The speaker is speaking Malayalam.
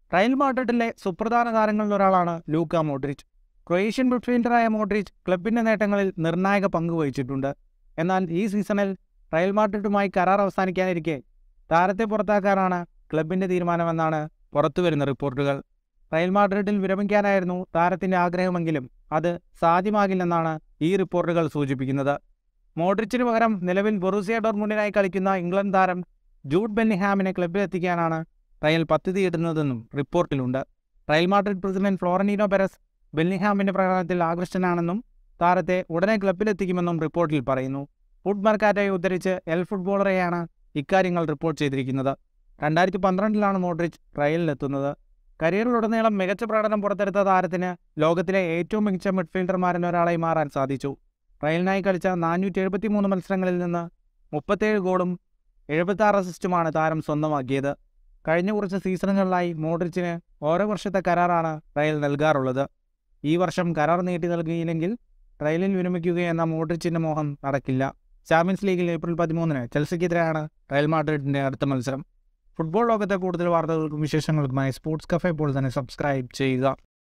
റയൽ മാഡ്രിഡിലെ സുപ്രധാന താരങ്ങളിൽ ഒരാളാണ് ലൂക്ക മോഡ്രിച്ച് ക്രൊയേഷ്യൻ മിഡ്ഫീൽഡറായ മോഡ്രിച്ച് ക്ലബിന്റെ നേട്ടങ്ങളിൽ നിർണായക പങ്ക് വഹിച്ചിട്ടുണ്ട് എന്നാൽ ഈ സീസണിൽ റയൽ മാഡ്രിഡുമായി കരാർ അവസാനിക്കാനിരിക്കെ താരത്തെ പുറത്താക്കാനാണ് ക്ലബിന്റെ തീരുമാനമെന്നാണ് പുറത്തുവരുന്ന റിപ്പോർട്ടുകൾ റയൽ മാഡ്രിഡിൽ വിരമിക്കാനായിരുന്നു താരത്തിന്റെ ആഗ്രഹമെങ്കിലും അത് സാധ്യമാകില്ലെന്നാണ് ഈ റിപ്പോർട്ടുകൾ സൂചിപ്പിക്കുന്നത് മോഡ്രിച്ചിന് പകരം നിലവിൽ ബൊറൂസിയ ഡോർമുണ്ടിനായി കളിക്കുന്ന ഇംഗ്ലണ്ട് താരം ജൂഡ് ബെന്നിഹാമിനെ ക്ലബിലെത്തിക്കാനാണ് റയൽ പദ്ധതിയിടുന്നതെന്നും റിപ്പോർട്ടിലുണ്ട് Real Madrid president Florentino Perez ബെന്നിഹാമിന്റെ പ്രകടനത്തിൽ ആകൃഷ്ടനാണെന്നും താരത്തെ ഉടനെ ക്ലബിലെത്തിക്കുമെന്നും റിപ്പോർട്ടിൽ പറയുന്നു ഫുഡ് മർക്കാറ്റയെ ഉദ്ധരിച്ച് എൽ ഫുട്ബോളറെയാണ് ഇക്കാര്യങ്ങൾ റിപ്പോർട്ട് ചെയ്തിരിക്കുന്നത് രണ്ടായിരത്തി പന്ത്രണ്ടിലാണ് മോഡ്രിച്ച് റയലിലെത്തുന്നത് കരിയറിലുടനീളം മികച്ച പ്രകടനം പുറത്തെടുത്ത താരത്തിന് ലോകത്തിലെ ഏറ്റവും മികച്ച മിഡ്ഫീൽഡർമാരിൽ ഒരാളായി മാറാൻ സാധിച്ചു റയലിനായി കളിച്ച നാനൂറ്റി എഴുപത്തി മൂന്ന് മത്സരങ്ങളിൽ നിന്ന് മുപ്പത്തേഴ് ഗോളും എഴുപത്താറ് അസിസ്റ്റുമാണ് താരം സ്വന്തമാക്കിയത് കഴിഞ്ഞ കുറച്ച് സീസണുകളിലായി മോഡ്രിച്ചിന് ഓരോ വർഷത്തെ കരാറാണ് റയൽ നൽകാറുള്ളത് ഈ വർഷം കരാർ നീട്ടി നൽകിയില്ലെങ്കിൽ റയലിൽ വിരമിക്കുകയെന്ന മോഡ്രിച്ചിന്റെ മോഹം നടക്കില്ല ചാമ്പ്യൻസ് ലീഗിൽ ഏപ്രിൽ പതിമൂന്നിന് ചെൽസിക്കെതിരെയാണ് റയൽ മാഡ്രിഡിന്റെ അടുത്ത മത്സരം ഫുട്ബോൾ ലോകത്തെ കൂടുതൽ വാർത്തകൾക്കും വിശേഷങ്ങൾക്കുമായി സ്പോർട്സ് കഫേ ഇപ്പോൾ തന്നെ സബ്സ്ക്രൈബ് ചെയ്യുക